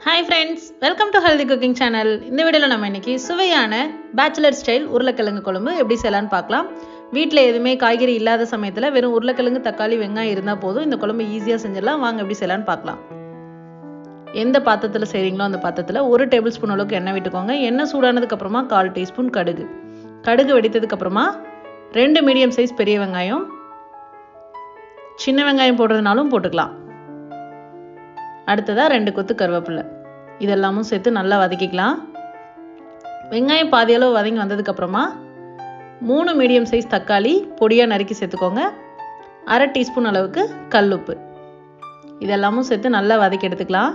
hi friends welcome to healthy cooking channel இந்த வீடியோவில் நம்ம இன்னைக்கு சுவையான பேச்சுலர் ஸ்டைல் உருளைக்கிழங்கு குழம்பு எப்படி செய்யலாம்னு பார்க்கலாம் வீட்டில் எதுவுமே காய்கறி இல்லாத சமயத்தில் வெறும் உருளைக்கிழங்கு தக்காளி வெங்காயம் இருந்தால் போதும் இந்த குழம்பு ஈஸியாக செஞ்சிடலாம் வாங்க எப்படி செய்யலாம்னு பார்க்கலாம் எந்த பாத்திரத்தில் செய்கிறீங்களோ அந்த பாத்திரத்தில் ஒரு டேபிள் ஸ்பூன் அளவுக்கு எண்ணெய் விட்டுக்கோங்க எண்ணெய் சூடானதுக்கு அப்புறமா கால் டீஸ்பூன் கடுகு கடுகு வெடித்ததுக்கு அப்புறமா ரெண்டு மீடியம் சைஸ் பெரிய வெங்காயம் சின்ன வெங்காயம் போடுறதுனாலும் போட்டுக்கலாம் அடுத்ததாக ரெண்டு கொத்து கருவேப்பிலை இதெல்லாமும் சேர்த்து நல்லா வதக்கிக்கலாம் வெங்காயம் பாதி அளவு வதங்கி வந்ததுக்கப்புறமா மூணு மீடியம் சைஸ் தக்காளி பொடியாக நறுக்கி சேர்த்துக்கோங்க அரை டீஸ்பூன் அளவுக்கு கல்லுப்பு இதெல்லாமும் சேர்த்து நல்லா வதக்கி எடுத்துக்கலாம்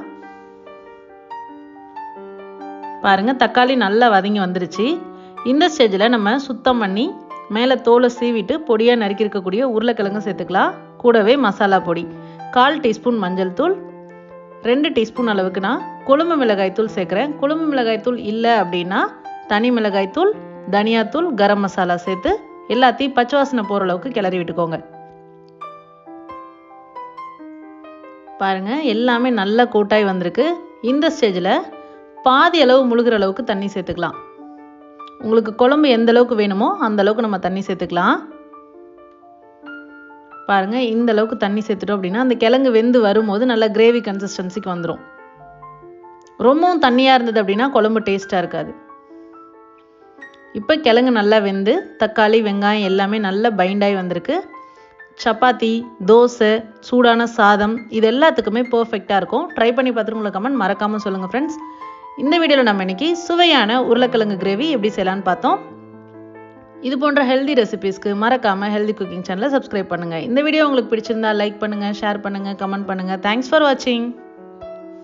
பாருங்கள் தக்காளி நல்லா வதங்கி வந்துருச்சு இந்த ஸ்டேஜில் நம்ம சுத்தம் பண்ணி மேலே தோலை சீவிட்டு பொடியாக நறுக்கி இருக்கக்கூடிய உருளைக்கிழங்கு சேர்த்துக்கலாம் கூடவே மசாலா பொடி கால் டீஸ்பூன் மஞ்சள் தூள் ரெண்டு டீஸ்பூன் அளவுக்கு நான் கொழும்பு மிளகாய் தூள் சேர்க்குறேன் கொழும்பு மிளகாய் தூள் இல்லை அப்படின்னா தனி மிளகாய் தூள் தனியாத்தூள் கரம் மசாலா சேர்த்து எல்லாத்தையும் பச்சை வாசனை போகிற அளவுக்கு கிளறி விட்டுக்கோங்க பாருங்க எல்லாமே நல்லா கூட்டாய் வந்திருக்கு இந்த ஸ்டேஜில் பாதி அளவு முழுகிற அளவுக்கு தண்ணி சேர்த்துக்கலாம் உங்களுக்கு குழம்பு எந்த அளவுக்கு வேணுமோ அந்த அளவுக்கு நம்ம தண்ணி சேர்த்துக்கலாம் பாருங்க இந்த அளவுக்கு தண்ணி சேர்த்துட்டோம் அப்படின்னா அந்த கிழங்கு வெந்து வரும்போது நல்லா கிரேவி கன்சிஸ்டன்சிக்கு வந்துடும் ரொம்பவும் தண்ணியாக இருந்தது அப்படின்னா குழம்பு டேஸ்ட்டாக இருக்காது இப்போ கிழங்கு நல்லா வெந்து தக்காளி வெங்காயம் எல்லாமே நல்லா பைண்டாகி வந்திருக்கு சப்பாத்தி தோசை சூடான சாதம் இது எல்லாத்துக்குமே பர்ஃபெக்டாக இருக்கும் ட்ரை பண்ணி பார்த்துட்டு உங்களுக்கு கமெண்ட் மறக்காமல் சொல்லுங்கள் ஃப்ரெண்ட்ஸ் இந்த வீடியோவில் நம்ம இன்னைக்கு சுவையான உருளைக்கிழங்கு கிரேவி எப்படி செய்யலான்னு பார்த்தோம் இது போன்ற ஹெல்தி ரெசிபீஸ்க்கு மறக்காமல் ஹெல்தி குக்கிங் சேனலை சப்ஸ்கிரைப் பண்ணுங்கள் இந்த வீடியோ உங்களுக்கு பிடிச்சிருந்தா லைக் பண்ணுங்கள் ஷேர் பண்ணுங்கள் கமெண்ட் பண்ணுங்கள் தேங்க்ஸ் ஃபார் வாட்சிங்